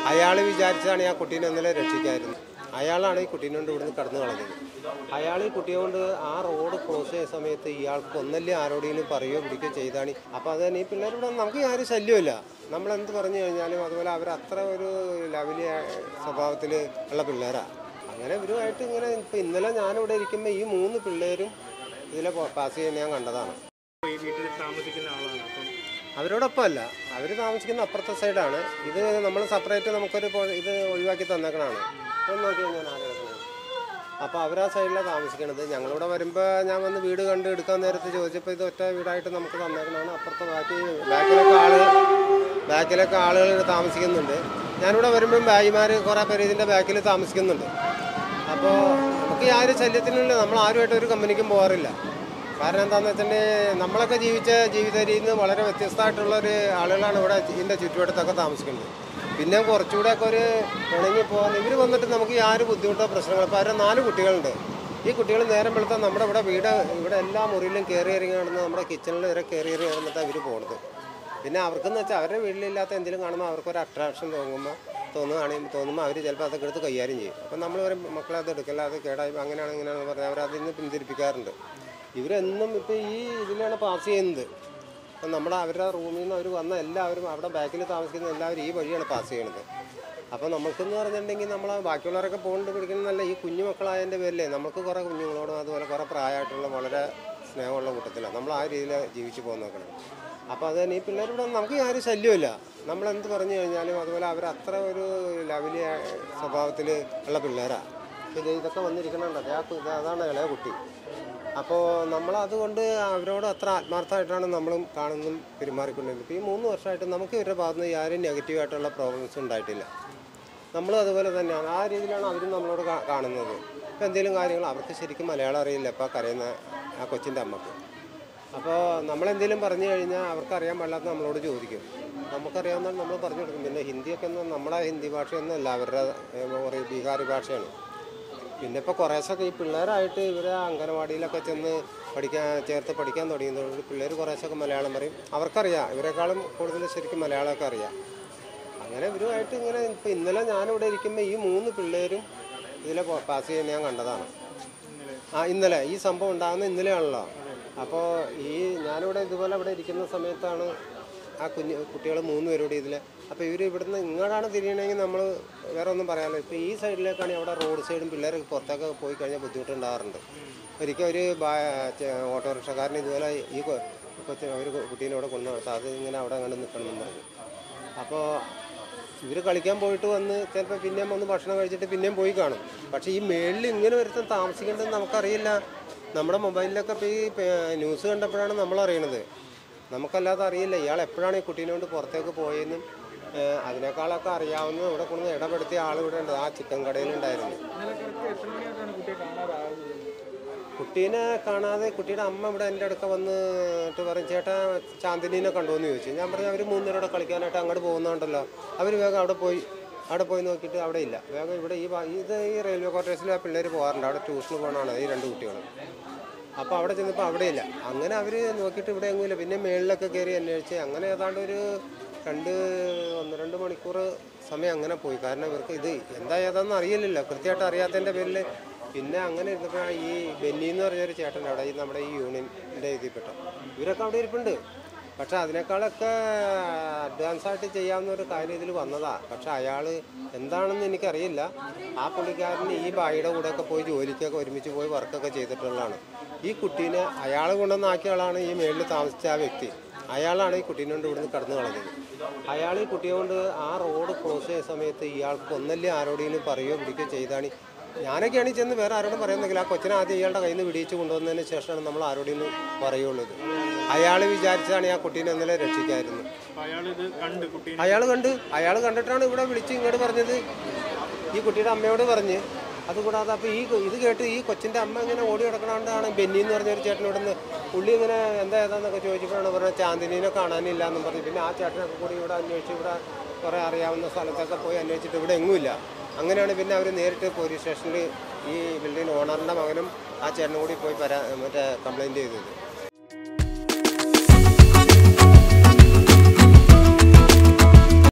അയാൾ വിചാരിച്ചതാണ് ഈ ആ കുട്ടീനെ ഇന്നലെ രക്ഷിക്കായിരുന്നു അയാളാണ് ഈ കുട്ടീനെ കൊണ്ട് ഇവിടുന്ന് കടന്നു കളഞ്ഞത് അയാൾ ഈ കുട്ടിയെ കൊണ്ട് ആ റോഡ് ക്രോസ് ചെയ്യുന്ന സമയത്ത് ഇയാൾക്ക് ഒന്നല്ലേ ആരോടെങ്കിലും പറയുകയോ പിടിക്കുകയോ ചെയ്താണ് അപ്പോൾ അത് തന്നെ ഈ പിള്ളേരുടെ നമുക്ക് ആരും ശല്യമില്ല നമ്മൾ എന്ത് പറഞ്ഞു കഴിഞ്ഞാലും അതുപോലെ അവർ അത്ര ഒരു ലവലി സ്വഭാവത്തിൽ ഉള്ള പിള്ളേരാണ് അങ്ങനെ ഇവരുമായിട്ട് ഇങ്ങനെ ഇപ്പം ഇന്നലെ ഞാനിവിടെ ഇരിക്കുമ്പോൾ ഈ മൂന്ന് പിള്ളേരും ഇതിലെ പാസ് ചെയ്യുന്ന ഞാൻ കണ്ടതാണ് ഈ വീട്ടിൽ താമസിക്കുന്ന ആളാണ് അപ്പം അവരോടൊപ്പം അല്ല അവർ താമസിക്കുന്ന അപ്പുറത്തെ സൈഡാണ് ഇത് നമ്മൾ സെപ്പറേറ്റ് നമുക്കൊരു പോ- ഇത് ഒഴിവാക്കി തന്നേക്കണാണ് ഒന്ന് നോക്കി ഞാൻ ആരെ കിടക്കുന്നത് അപ്പോൾ അവർ ആ സൈഡിലാണ് താമസിക്കണത് ഞങ്ങളിവിടെ വരുമ്പോൾ ഞാൻ വന്ന് വീട് കണ്ട് എടുക്കാൻ നേരത്ത് ചോദിച്ചപ്പോൾ ഇത് ഒറ്റ വീടായിട്ട് നമുക്ക് തന്നേക്കണതാണ് അപ്പുറത്തെ ബാക്കി ബാക്കിലൊക്കെ ആള് ബാക്കിലൊക്കെ ആളുകൾ താമസിക്കുന്നുണ്ട് ഞാനിവിടെ വരുമ്പം ഭായിമാർ കുറേ പേര് ഇതിൻ്റെ ബാക്കിൽ താമസിക്കുന്നുണ്ട് അപ്പോൾ നമുക്ക് ഈ ആരും ശല്യത്തിനില്ല നമ്മൾ ആരുമായിട്ട് ഒരു കമ്പനിക്കും പോകാറില്ല കാരണം എന്താണെന്ന് വെച്ചിട്ടുണ്ടെങ്കിൽ നമ്മളൊക്കെ ജീവിച്ച ജീവിത രീതിയിൽ നിന്ന് വളരെ വ്യത്യസ്തമായിട്ടുള്ള ഒരു ആളുകളാണ് ഇവിടെ ഇതിൻ്റെ ചുറ്റുവട്ടത്തൊക്കെ താമസിക്കുന്നത് പിന്നെ കുറച്ചുകൂടെ ഒക്കെ ഒരു ഇണങ്ങി പോകാൻ ഇവർ വന്നിട്ട് നമുക്ക് ഈ ആര് ബുദ്ധിമുട്ടോ പ്രശ്നങ്ങളോ ഇപ്പോൾ അവരുടെ നാല് കുട്ടികളുണ്ട് ഈ കുട്ടികൾ നേരം വെളുത്താൽ നമ്മുടെ ഇവിടെ വീട് ഇവിടെ എല്ലാ മുറിയിലും കയറി ഇറങ്ങി നടന്ന് നമ്മുടെ കിച്ചണിൽ വരെ കയറി ഇറങ്ങി നടന്നിട്ടാണ് ഇവർ പോകുന്നത് പിന്നെ അവർക്കെന്ന് വെച്ചാൽ അവരുടെ വീട്ടിലില്ലാത്ത എന്തെങ്കിലും കാണുമ്പോൾ അവർക്കൊരു അട്രാക്ഷൻ തോന്നുമ്പോൾ തോന്നുകയാണെങ്കിൽ തോന്നുമ്പോൾ അവർ ചിലപ്പോൾ അതൊക്കെ എടുത്ത് കൈകാര്യം ചെയ്യും അപ്പം നമ്മൾ പറയും മക്കളെ അത് എടുക്കല്ല അത് കേടായി അങ്ങനെയാണ് ഇങ്ങനെയാണെന്ന് പറഞ്ഞാൽ അവർ അതിൽ നിന്ന് പിന്തിരിപ്പിക്കാറുണ്ട് ഇവരെന്നും ഇപ്പോൾ ഈ ഇതിലാണ് പാസ് ചെയ്യുന്നത് അപ്പം നമ്മുടെ അവരുടെ റൂമിൽ നിന്ന് അവർ വന്ന എല്ലാവരും അവിടെ ബാക്കിൽ താമസിക്കുന്ന എല്ലാവരും ഈ വഴിയാണ് പാസ് ചെയ്യണത് അപ്പോൾ നമുക്കെന്ന് പറഞ്ഞിട്ടുണ്ടെങ്കിൽ നമ്മൾ ബാക്കിയുള്ളവരൊക്കെ പോകേണ്ട പിടിക്കുന്നതല്ല ഈ കുഞ്ഞു മക്കളായതിൻ്റെ പേരിലേ നമുക്ക് കുറേ കുഞ്ഞുങ്ങളോടും അതുപോലെ കുറേ പ്രായമായിട്ടുള്ള വളരെ സ്നേഹമുള്ള കൂട്ടത്തിലാണ് നമ്മൾ ആ രീതിയിൽ ജീവിച്ച് പോകുന്ന നോക്കണം അപ്പോൾ അത് തന്നെ ഈ പിള്ളേരുടെ നമുക്ക് ആരും ശല്യമില്ല നമ്മൾ എന്ത് പറഞ്ഞു കഴിഞ്ഞാലും അതുപോലെ അവർ അത്ര ഒരു ലവലി സ്വഭാവത്തിൽ ഉള്ള പിള്ളേരാണ് ഇത് ഇതൊക്കെ വന്നിരിക്കണുണ്ട് അതെ ആ കു- ഇത് അതാണ് ഇളയ കുട്ടി അപ്പോൾ നമ്മൾ അതുകൊണ്ട് അവരോട് അത്ര ആത്മാർത്ഥമായിട്ടാണ് നമ്മളും കാണുന്നതും പെരുമാറിക്കൊണ്ടിരുന്നത് ഇപ്പോൾ ഈ മൂന്ന് വർഷമായിട്ട് നമുക്ക് ഇവരുടെ ഭാഗത്ത് നിന്ന് ആരും നെഗറ്റീവായിട്ടുള്ള പ്രോബ്ലംസ് ഉണ്ടായിട്ടില്ല നമ്മളും അതുപോലെ തന്നെയാണ് ആ രീതിയിലാണ് അവരും നമ്മളോട് കാ- കാണുന്നത് ഇപ്പോൾ എന്തെങ്കിലും കാര്യങ്ങൾ അവർക്ക് ശരിക്കും മലയാളം അറിയില്ല ഇപ്പോൾ കരയുന്ന ആ കൊച്ചിൻ്റെ അമ്മക്ക് അപ്പോൾ നമ്മളെന്തെങ്കിലും പറഞ്ഞു കഴിഞ്ഞാൽ അവർക്കറിയാൻ പാടില്ലാത്ത നമ്മളോട് ചോദിക്കും നമുക്കറിയാവുന്ന നമ്മൾ പറഞ്ഞു കൊടുക്കും പിന്നെ ഹിന്ദിയൊക്കെ ഒന്നും നമ്മുടെ ഹിന്ദി ഭാഷയൊന്നുമല്ല അവരുടെ എന്താ പറയുക ബീഹാറി ഭാഷയാണ് പിന്നെ ഇപ്പോൾ കുറേശ്ശൊക്കെ ഈ പിള്ളേരായിട്ട് ഇവരെ അംഗനവാടിയിലൊക്കെ ചെന്ന് പഠിക്കാൻ ചേർത്ത് പഠിക്കാൻ തുടങ്ങിയതോട് പിള്ളേർ കുറേശ്ശൊക്കെ മലയാളം പറയും അവർക്കറിയാം ഇവരെക്കാളും കൂടുതൽ ശരിക്കും മലയാളമൊക്കെ അറിയാം അങ്ങനെ ഇവരുമായിട്ട് ഇങ്ങനെ ഇപ്പം ഇന്നലെ ഞാനിവിടെ ഇരിക്കുമ്പോൾ ഈ മൂന്ന് പിള്ളേരും ഇതിലെ പാസ് ചെയ്യുന്ന ഞാൻ കണ്ടതാണ് ആ ഇന്നലെ ഈ സംഭവം ഉണ്ടാകുന്ന ഇന്നലെയാണല്ലോ അപ്പോൾ ഈ ഞാനിവിടെ ഇതുപോലെ ഇവിടെ ഇരിക്കുന്ന സമയത്താണ് ആ കുഞ്ഞ് കുട്ടികൾ മൂന്ന് പേരോട് ഇതിൽ അപ്പോൾ ഇവർ ഇവിടുന്ന് ഇങ്ങോട്ടാണ് തിരിയണമെങ്കിൽ നമ്മൾ വേറെ ഒന്നും പറയാമല്ലോ ഇപ്പോൾ ഈ സൈഡിലേക്കാണെങ്കിൽ അവിടെ റോഡ് സൈഡും പിള്ളേർ പുറത്തൊക്കെ പോയി കഴിഞ്ഞാൽ ബുദ്ധിമുട്ടുണ്ടാകാറുണ്ട് ഒരിക്കൽ ഒരു ഓട്ടോറിക്ഷക്കാരൻ ഇതുപോലെ ഈ കൊ- കൊച്ചിനെ ഒരു കുട്ടീനെ ഇവിടെ കൊണ്ടു നടത്താം അത് ഇങ്ങനെ അവിടെ അങ്ങോട്ട് നിൽക്കണം എന്ന് പറഞ്ഞു അപ്പോൾ ഇവർ കളിക്കാൻ പോയിട്ട് വന്ന് ചിലപ്പോൾ പിന്നെയും വന്ന് ഭക്ഷണം കഴിച്ചിട്ട് പിന്നെയും പോയി കാണും പക്ഷേ ഈ മേളിൽ ഇങ്ങനെ ഒരുത്തൻ താമസിക്കേണ്ടത് നമുക്കറിയില്ല നമ്മുടെ മൊബൈലിലൊക്കെ ഇപ്പോൾ ഈ പേ- ന്യൂസ് കണ്ടപ്പോഴാണ് നമ്മൾ അറിയണത് നമുക്കല്ലാതെ അറിയില്ല ഇയാൾ എപ്പോഴാണ് ഈ കുട്ടീനെ കൊണ്ട് പുറത്തേക്ക് പോയതെന്നും ഏഹ് അതിനേക്കാളൊക്കെ അറിയാവുന്ന ഇവിടെ കൊണ്ടുവന്ന് ഇടപെടുത്തിയ ആൾ ഇവിടെ ഉണ്ട് ആ ചിക്കൻ കടയിലുണ്ടായിരുന്നു എത്ര മണിയായിട്ടാണ് കുട്ടിയെ കാണാതാകുന്നത് കുട്ടീനെ കാണാതെ കുട്ടിയുടെ അമ്മ ഇവിടെ എൻ്റെ അടുക്ക വന്നിട്ട് പറയും ചേട്ടാ ചാന്ദിനീനെ കണ്ടുവെന്ന് ചോദിച്ചു ഞാൻ പറഞ്ഞു അവർ മൂന്നുപേരോടെ കളിക്കാനായിട്ട് അങ്ങോട്ട് പോകുന്നുണ്ടല്ലോ അവർ വേഗം അവിടെ പോയി അവിടെ പോയി നോക്കിയിട്ട് അവിടെ ഇല്ല വേഗം ഇവിടെ ഈ ഭാ- ഇത് ഈ റെയിൽവേ ക്വാർട്ടേഴ്സിൽ ആ പിള്ളേർ പോകാറുണ്ട് അവിടെ ട്യൂഷന് പോകണമാണ് ഈ രണ്ട് കുട്ടികൾ അപ്പോൾ അവിടെ ചെന്നപ്പോൾ അവിടെ ഇല്ല അങ്ങനെ അവർ നോക്കിയിട്ട് ഇവിടെ എങ്ങുമില്ല പിന്നെ മേളിലൊക്കെ കയറി അന്വേഷിച്ച് അങ്ങനെ ഏതാണ്ട് ഒരു രണ്ട് ഒന്ന് രണ്ട് മണിക്കൂർ സമയം അങ്ങനെ പോയി കാരണം ഇവർക്ക് ഇത് എന്താ ഏതാണെന്ന് അറിയില്ലല്ലോ കൃത്യമായിട്ട് അറിയാത്തതിൻ്റെ പേരിൽ പിന്നെ അങ്ങനെ ഇരുന്നപ്പോൾ ഈ ബെന്നി എന്ന് പറഞ്ഞൊരു ചേട്ടൻ അവിടെ ഈ നമ്മുടെ ഈ യൂണിയൻ്റെ ഇതിൽപ്പെട്ട ഇവരൊക്കെ അവിടെ ഇരിപ്പുണ്ട് പക്ഷെ അതിനേക്കാളൊക്കെ അഡ്വാൻസ് ആയിട്ട് ചെയ്യാവുന്ന ഒരു കാര്യം ഇതിൽ വന്നതാ പക്ഷെ അയാൾ എന്താണെന്ന് എനിക്കറിയില്ല ആ പുള്ളിക്കാരന് ഈ ബായിയുടെ കൂടെയൊക്കെ പോയി ജോലിക്കൊക്കെ ഒരുമിച്ച് പോയി വർക്കൊക്കെ ചെയ്തിട്ടുള്ളതാണ് ഈ കുട്ടീനെ അയാൾ കൊണ്ടുവന്നാക്കിയ ആളാണ് ഈ മേളിൽ താമസിച്ച ആ വ്യക്തി അയാളാണ് ഈ കുട്ടീനെ കൊണ്ട് ഇവിടുന്ന് കടന്നു കളഞ്ഞത് അയാൾ ഈ കുട്ടിയെ കൊണ്ട് ആ റോഡ് ക്രോസ് ചെയ്യുന്ന സമയത്ത് ഇയാൾക്ക് ഒന്നല്ലേ ആരോടെങ്കിലും പറയുകയോ പിടിക്കുകയോ ചെയ്താണ് ഞാനൊക്കെയാണ് ഈ ചെന്ന് വേറെ ആരോടും പറയുന്നെങ്കിൽ ആ കൊച്ചിനെ ആദ്യം ഇയാളുടെ കയ്യിൽ നിന്ന് വിടിയിച്ച് കൊണ്ടുവന്നതിന് ശേഷമാണ് നമ്മൾ ആരോടെങ്കിലും പറയുള്ളൂ ഇത് അയാൾ വിചാരിച്ചാണ് ആ കുട്ടീനെ ഇന്നലെ രക്ഷിക്കായിരുന്നു അപ്പൊ അയാൾ ഇത് കണ്ട് കുട്ടീനെ അയാൾ കണ്ട് അയാൾ കണ്ടിട്ടാണ് ഇവിടെ വിളിച്ച് ഇങ്ങോട്ട് പറഞ്ഞത് ഈ കുട്ടിയുടെ അമ്മയോട് പറഞ്ഞ് അതുകൂടാതെ അപ്പോൾ ഈ ഇത് കേട്ട് ഈ കൊച്ചിൻ്റെ അമ്മ ഇങ്ങനെ ഓടി കിടക്കണോണ്ടാണ് ബെന്നി എന്ന് പറഞ്ഞ ഒരു ചേട്ടനോട് നിന്ന് പുള്ളി ഇങ്ങനെ എന്താ ഏതാന്നൊക്കെ ചോദിച്ചപ്പോഴാണ് പറഞ്ഞത് ചാന്ദിനീനെ കാണാനില്ല എന്നും പറഞ്ഞു പിന്നെ ആ ചേട്ടനൊക്കെ കൂടി ഇവിടെ അന്വേഷിച്ച് ഇവിടെ കുറേ അറിയാവുന്ന സ്ഥലത്തൊക്കെ പോയി അന്വേഷിച്ചിട്ട് ഇവിടെ എങ്ങുമില്ല അങ്ങനെയാണ് പിന്നെ അവർ നേരിട്ട് പോലീസ് സ്റ്റേഷനിൽ ഈ ബിൽഡിംഗ് ഓണറിൻ്റെ മകനും ആ ചേട്ടനും കൂടി പോയി പരാ മറ്റേ കംപ്ലയിൻറ്റ് ചെയ്തത്